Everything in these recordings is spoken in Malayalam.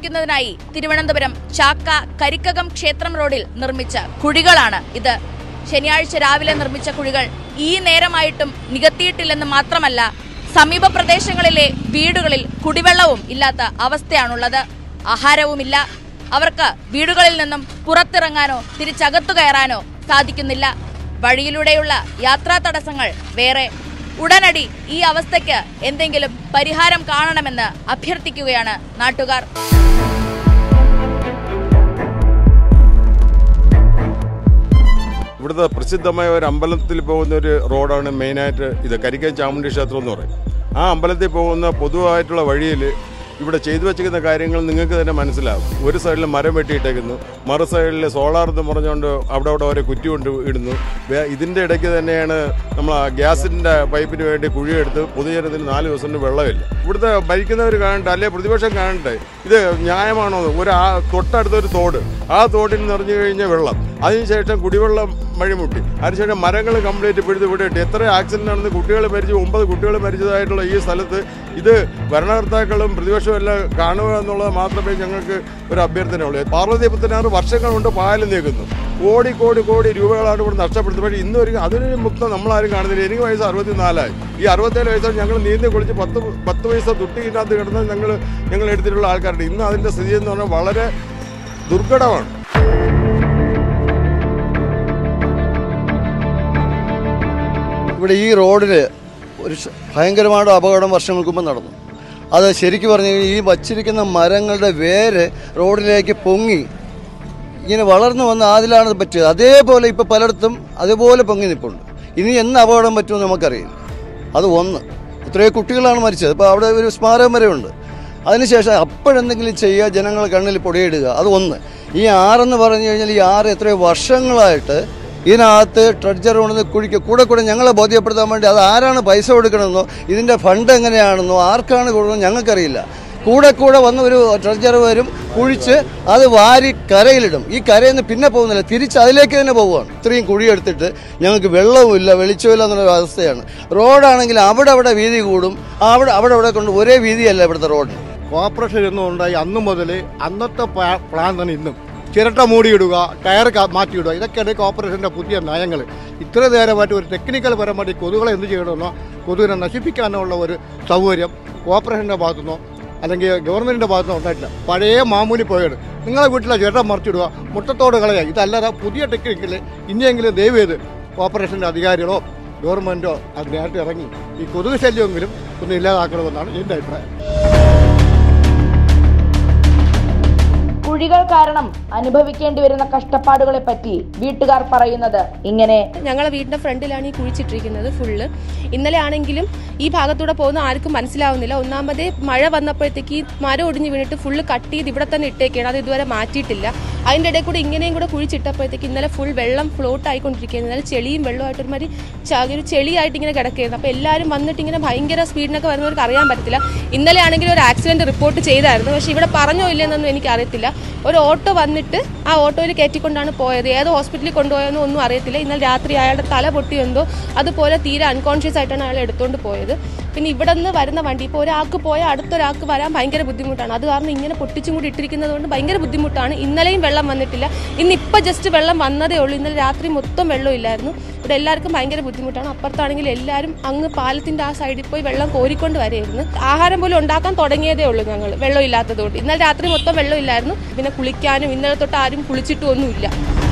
താമസിക്കുന്നതിനായി തിരുവനന്തപുരം ചാക്ക കരിക്കകം ക്ഷേത്രം റോഡിൽ നിർമ്മിച്ച കുഴികളാണ് ഇത് ശനിയാഴ്ച രാവിലെ നിർമ്മിച്ച കുഴികൾ ഈ നേരമായിട്ടും നികത്തിയിട്ടില്ലെന്ന് മാത്രമല്ല സമീപ പ്രദേശങ്ങളിലെ വീടുകളിൽ കുടിവെള്ളവും ഇല്ലാത്ത അവസ്ഥയാണുള്ളത് ആഹാരവുമില്ല അവർക്ക് വീടുകളിൽ നിന്നും പുറത്തിറങ്ങാനോ തിരിച്ചകത്തു കയറാനോ സാധിക്കുന്നില്ല വഴിയിലൂടെയുള്ള യാത്രാ തടസ്സങ്ങൾ വേറെ ഉടനടി ഈ അവസ്ഥയ്ക്ക് എന്തെങ്കിലും പരിഹാരം കാണണമെന്ന് അഭ്യർത്ഥിക്കുകയാണ് നാട്ടുകാർ ഇവിടുത്തെ പ്രസിദ്ധമായ ഒരു അമ്പലത്തിൽ പോകുന്ന ഒരു റോഡാണ് മെയിനായിട്ട് ഇത് കരിക്കൻ ചാമുണ്ഡി ക്ഷേത്രം എന്ന് പറയും ആ അമ്പലത്തിൽ പോകുന്ന പൊതുവായിട്ടുള്ള വഴിയിൽ ഇവിടെ ചെയ്തു വെച്ചിരിക്കുന്ന കാര്യങ്ങൾ നിങ്ങൾക്ക് തന്നെ മനസ്സിലാവും ഒരു സൈഡിൽ മരം വെട്ടിയിട്ടേക്കുന്നു മറു സൈഡിൽ സോളാർ എന്ന് പറഞ്ഞുകൊണ്ട് അവിടെ അവിടെ ഓരോ കുറ്റി കൊണ്ട് ഇടുന്നു വേ- ഇതിൻ്റെ ഇടയ്ക്ക് തന്നെയാണ് നമ്മൾ ആ ഗ്യാസിൻ്റെ പൈപ്പിന് വേണ്ടി കുഴിയെടുത്ത് പൊതുജനത്തിന് നാല് ദിവസം കൊണ്ട് വെള്ളമില്ല ഇവിടുത്തെ ഭരിക്കുന്നവർ കാണട്ടെ അല്ലെ പ്രതിപക്ഷം കാണട്ടെ ഇത് ന്യായമാണോ ഒരു ആ തൊട്ടടുത്തൊരു തോട് ആ തോട്ടിൽ നിറഞ്ഞു കഴിഞ്ഞ വെള്ളം അതിനുശേഷം കുടിവെള്ളം വഴിമുട്ടി അതിനുശേഷം മരങ്ങൾ കംപ്ലീറ്റ് പിഴുത് വിട്ടിട്ട് എത്ര ആക്സിഡന്റ് നടന്ന് കുട്ടികൾ മരിച്ചു ഒമ്പത് കുട്ടികൾ മരിച്ചതായിട്ടുള്ള ഈ സ്ഥലത്ത് ഇത് ഭരണകർത്താക്കളും പ്രതിപക്ഷവും എല്ലാം കാണുക എന്നുള്ളത് മാത്രമേ ഞങ്ങൾക്ക് ഒരു അഭ്യർത്ഥനയുള്ളൂ പാർവതീപത്തിനാറ് വർഷങ്ങൾ കൊണ്ട് പായൽ നീക്കുന്നു കോടി കോടി കോടി രൂപകളാണ് ഇവിടെ നഷ്ടപ്പെടുത്തുന്നത് പക്ഷേ ഇന്ന് ഒരു അതിനൊരു മുക്തം നമ്മളാരും കാണുന്നില്ല എനിക്ക് വയസ്സ് അറുപത്തിനാലായി ഈ അറുപത്തേഴ് വയസ്സാണ് ഞങ്ങൾ നീന്തി കുളിച്ച് പത്ത് പത്ത് പൈസ തുട്ടിക്കകത്ത് കിടന്ന് ഞങ്ങൾ ഞങ്ങൾ എടുത്തിട്ടുള്ള ആൾക്കാരുണ്ട് ഇന്ന് അതിൻ്റെ സ്ഥിതി എന്ന് പറഞ്ഞാൽ വളരെ ദുർഘടമാണ് ഇവിടെ ഈ റോഡിൽ ഒരു ശ- ഭയങ്കരമായ അപകടം വർഷങ്ങൾക്ക് മുമ്പ് നടന്നു അത് ശരിക്കും പറഞ്ഞു കഴിഞ്ഞാൽ ഈ വച്ചിരിക്കുന്ന മരങ്ങളുടെ വേര് റോഡിലേക്ക് പൊങ്ങി ഇങ്ങനെ വളർന്നു വന്ന് അതിലാണ് ഇത് പറ്റിയത് അതേപോലെ ഇപ്പോൾ പലയിടത്തും അതുപോലെ പൊങ്ങി നിൽപ്പുണ്ട് ഇനി എന്ന് അപകടം പറ്റുമെന്ന് നമുക്കറിയില്ല അത് ഒന്ന് ഇത്രയോ കുട്ടികളാണ് മരിച്ചത് ഇപ്പോൾ അവിടെ ഒരു സ്മാരകം വരെ ഉണ്ട് അതിനുശേഷം അപ്പോഴെന്തെങ്കിലും ചെയ്യുക ജനങ്ങൾ കണ്ണിൽ പൊടിയിടുക അത് ഒന്ന് ഈ ആറെന്ന് പറഞ്ഞു കഴിഞ്ഞാൽ ഈ ആറ് എത്രയോ വർഷങ്ങളായിട്ട് ഇതിനകത്ത് ട്രഡ്ജർ കൊണ്ടുവന്ന് കുഴിക്കുക കൂടെ കൂടെ ഞങ്ങളെ ബോധ്യപ്പെടുത്താൻ വേണ്ടി അത് ആരാണ് പൈസ കൊടുക്കണമെന്നോ ഇതിൻ്റെ ഫണ്ട് എങ്ങനെയാണെന്നോ ആർക്കാണ് കൊടുക്കണമെന്നോ ഞങ്ങൾക്കറിയില്ല കൂടെ കൂടെ വന്ന് ഒരു ട്രഡ്ജർ വരും കുഴിച്ച് അത് വാരി കരയിലിടും ഈ കരയിൽ നിന്ന് പിന്നെ പോകുന്നില്ല തിരിച്ച് അതിലേക്ക് തന്നെ പോവുകയാണ് ഇത്രയും കുഴിയെടുത്തിട്ട് ഞങ്ങൾക്ക് വെള്ളവുമില്ല വെളിച്ചമില്ല എന്നുള്ള അവസ്ഥയാണ് റോഡാണെങ്കിൽ അവിടെ അവിടെ വീതി കൂടും അവിടെ അവിടെ അവിടെ കൊണ്ട് ഒരേ വീതിയല്ല ഇവിടുത്തെ റോഡിന് കോർപ്പറേഷൻ എന്നുണ്ടായി അന്നു മുതൽ അന്നത്തെ പ്ലാ- പ്ലാൻ തന്നെ ഇന്നും ചിരട്ട മൂടിയിടുക ടയർ ക- മാറ്റിയിടുക ഇതൊക്കെയാണ് കോർപ്പറേഷൻ്റെ പുതിയ നയങ്ങൾ ഇത്ര നേരമായിട്ട് ഒരു ടെക്നിക്കൽ പരമായിട്ട് ഈ കൊതുകളെ എന്ത് ചെയ്യണമെന്നോ കൊതുകിനെ നശിപ്പിക്കാനുള്ള ഒരു സൗകര്യം കോർപ്പറേഷൻ്റെ ഭാഗത്തുനിന്നോ അല്ലെങ്കിൽ ഗവൺമെൻറ്റിൻ്റെ ഭാഗത്തുനിന്നോ ഉണ്ടായിട്ടില്ല പഴയ മാമൂലി പോയത് നിങ്ങളെ വീട്ടിലെ ചിരട്ട മറിച്ചിടുക മുട്ടത്തോട് കളയുക ഇതല്ലാതെ പുതിയ ടെക്നിക്കിൽ ഇനിയെങ്കിലും ദയവ് ചെയ്ത് കോർപ്പറേഷൻ്റെ അധികാരികളോ ഗവൺമെൻറ്റോ അത് നേരത്തെ ഇറങ്ങി ഈ കൊതുക് ശല്യമെങ്കിലും ഒന്ന് ഇല്ലാതാക്കണമെന്നാണ് എൻ്റെ അഭിപ്രായം കുഴികൾ കാരണം അനുഭവിക്കേണ്ടി വരുന്ന കഷ്ടപ്പാടുകളെ പറ്റി വീട്ടുകാർ പറയുന്നത് ഇങ്ങനെ ഞങ്ങളെ വീടിന്റെ ഫ്രണ്ടിലാണ് ഈ കുഴിച്ചിട്ടിരിക്കുന്നത് ഫുള്ള് ഇന്നലെ ആണെങ്കിലും ഈ ഭാഗത്തൂടെ പോകുന്ന ആർക്കും മനസ്സിലാവുന്നില്ല ഒന്നാമതേ മഴ വന്നപ്പോഴത്തേക്ക് ഈ മരം ഒടിഞ്ഞ് വീണിട്ട് ഫുള്ള് കട്ട് ചെയ്ത് ഇവിടെ തന്നെ ഇട്ടേക്കാണ് അത് ഇതുവരെ മാറ്റിയിട്ടില്ല അതിൻ്റെ ഇടയിൽ കൂടെ ഇങ്ങനെയും കൂടെ കുഴിച്ചിട്ടപ്പോഴത്തേക്ക് ഇന്നലെ ഫുൾ വെള്ളം ഫ്ലോട്ട് ആയിക്കൊണ്ടിരിക്കുകയാണ് ഇന്നലെ ചെളിയും വെള്ളമായിട്ട് ഒരുമാതിരി ച- ഒരു ചെളിയായിട്ട് ഇങ്ങനെ കിടക്കുകയായിരുന്നു അപ്പോൾ എല്ലാവരും വന്നിട്ട് ഇങ്ങനെ ഭയങ്കര സ്പീഡിനൊക്കെ വരുന്നവർക്ക് അറിയാൻ പറ്റത്തില്ല ഇന്നലെ ആണെങ്കിൽ ഒരു ആക്സിഡന്റ് റിപ്പോർട്ട് ചെയ്തായിരുന്നു പക്ഷേ ഇവിടെ പറഞ്ഞോ ഇല്ലെന്നൊന്നും എനിക്ക് അറിയത്തില്ല ഒരു ഓട്ടോ വന്നിട്ട് ആ ഓട്ടോയിൽ കയറ്റിക്കൊണ്ടാണ് പോയത് ഏത് ഹോസ്പിറ്റലിൽ കൊണ്ടുപോയെന്നോ ഒന്നും അറിയത്തില്ല ഇന്നലെ രാത്രി അയാളുടെ തല പൊട്ടിയെന്തോ അതുപോലെ തീരെ അൺകോൺഷ്യസ് ആയിട്ടാണ് അയാൾ എടുത്തുകൊണ്ട് പോയത് പിന്നെ ഇവിടെ നിന്ന് വരുന്ന വണ്ടി ഇപ്പോൾ ഒരാൾക്ക് പോയാൽ അടുത്തൊരാൾക്ക് വരാൻ ഭയങ്കര ബുദ്ധിമുട്ടാണ് അത് കാരണം ഇങ്ങനെ പൊട്ടിച്ചും കൂടി ഇട്ടിരിക്കുന്നത് കൊണ്ട് ഭയങ്കര ബുദ്ധിമുട്ടാണ് ഇന്നലെയും വെള്ളം വന്നിട്ടില്ല ഇന്ന് ഇപ്പം ജസ്റ്റ് വെള്ളം വന്നതേ ഉള്ളൂ ഇന്നലെ രാത്രി മൊത്തം വെള്ളം ഇല്ലായിരുന്നു ഇവിടെ എല്ലാവർക്കും ഭയങ്കര ബുദ്ധിമുട്ടാണ് അപ്പുറത്താണെങ്കിൽ എല്ലാവരും അങ്ങ് പാലത്തിന്റെ ആ സൈഡിൽ പോയി വെള്ളം കോരിക്കൊണ്ട് വരെയായിരുന്നു ആഹാരം പോലും ഉണ്ടാക്കാൻ തുടങ്ങിയതേ ഉള്ളൂ ഞങ്ങൾ വെള്ളം ഇല്ലാത്തതുകൊണ്ട് ഇന്നലെ രാത്രി മൊത്തം വെള്ളം ഇല്ലായിരുന്നു പിന്നെ കുളിക്കാനും ഇന്നലെ തൊട്ട് ആരും കുളിച്ചിട്ടും ഒന്നുമില്ല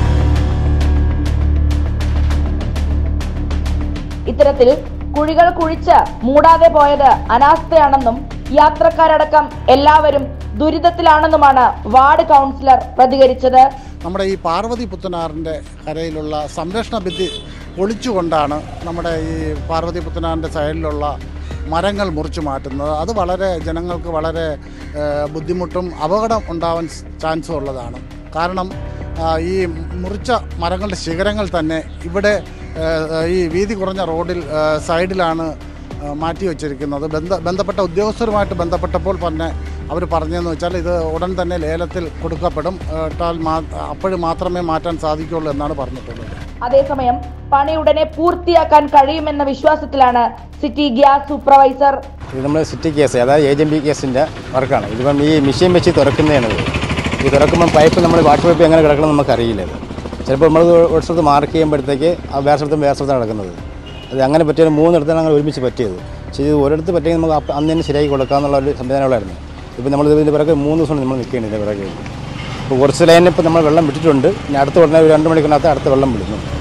ഇത്തരത്തിൽ കുഴികൾ കുഴിച്ച് മൂടാതെ പോയത് അനാസ്ഥയാണെന്നും യാത്രക്കാരടക്കം എല്ലാവരും ദുരിതത്തിലാണെന്നുമാണ് വാർഡ് കൗൺസിലർ പ്രതികരിച്ചത് നമ്മുടെ ഈ പാർവതി പുത്തനാറിൻ്റെ കരയിലുള്ള സംരക്ഷണ ഭിത്തി പൊളിച്ചുകൊണ്ടാണ് നമ്മുടെ ഈ പാർവതി പുത്തനാറിൻ്റെ സൈഡിലുള്ള മരങ്ങൾ മുറിച്ചു മാറ്റുന്നത് അത് വളരെ ജനങ്ങൾക്ക് വളരെ ഏഹ്, ബുദ്ധിമുട്ടും അപകടം ഉണ്ടാവാൻ ചാൻസും ഉള്ളതാണ് കാരണം ആ, ഈ മുറിച്ച മരങ്ങളുടെ ശിഖരങ്ങൾ തന്നെ ഇവിടെ ഏഹ്, ഈ വീതി കുറഞ്ഞ റോഡിൽ ഏഹ്, സൈഡിലാണ് ഏഹ്, മാറ്റി വച്ചിരിക്കുന്നത് ബന്ധ ബന്ധപ്പെട്ട ഉദ്യോഗസ്ഥരുമായിട്ട് ബന്ധപ്പെട്ടപ്പോൾ തന്നെ അവർ പറഞ്ഞതെന്ന് വെച്ചാൽ ഇത് ഉടൻ തന്നെ ലേലത്തിൽ കൊടുക്കപ്പെടും ഏഹ്, ഇട്ടാൽ മാ അപ്പോഴും മാത്രമേ മാറ്റാൻ സാധിക്കുകയുള്ളൂ എന്നാണ് പറഞ്ഞിട്ടുള്ളത് അതേസമയം പണി ഉടനെ പൂർത്തിയാക്കാൻ കഴിയുമെന്ന വിശ്വാസത്തിലാണ് സിറ്റി ഗ്യാസ് സൂപ്പർവൈസർ ഇത് നമ്മൾ സിറ്റി കേസ് അതായത് ഏജൻറ് കേസിൻ്റെ വർക്കാണ് ഇതിപ്പം ഈ മെഷീൻ വെച്ച് തുറക്കുന്നതാണ് ഇത് ഈ തുറക്കുമ്പം പൈപ്പ് നമ്മൾ വാട്ടർ പൈപ്പ് എങ്ങനെ കിടക്കണം എന്ന് നമുക്കറിയില്ല ഇത് ചിലപ്പോൾ നമ്മൾ ഒരു സ്ഥലത്ത് മാർക്ക് ചെയ്യുമ്പോഴത്തേക്ക് ആ വേറെ സ്ഥലത്തും വേറെ സ്ഥലത്താണ് നടക്കുന്നത് അത് അങ്ങനെ പറ്റിയത് മൂന്നിടത്താണ് അങ്ങനെ ഒരുമിച്ച് പറ്റിയത് പക്ഷേ ഇത് ഒരിടത്ത് പറ്റിയെങ്കിൽ നമുക്ക് അപ്പ- അന്ന് തന്നെ ശരിയാക്കി കൊടുക്കാമെന്നുള്ള ഒരു സംവിധാനമുള്ളായിരുന്നു ഇപ്പോൾ നമ്മൾ ഇതിൻ്റെ പിറകെ മൂന്ന് ദിവസമാണ് നമ്മൾ നിൽക്കേണ്ടത് ഇതിൻ്റെ പിറകെ ഇപ്പോൾ കുറച്ച് ലൈനിൽ ഇപ്പോൾ നമ്മൾ വെള്ളം വിട്ടിട്ടുണ്ട് ഇനി അടുത്ത ഉടനെ ഒരു രണ്ട് മണിക്കൂറിനകത്ത് അടുത്ത വെള്ളം വിടുന്നു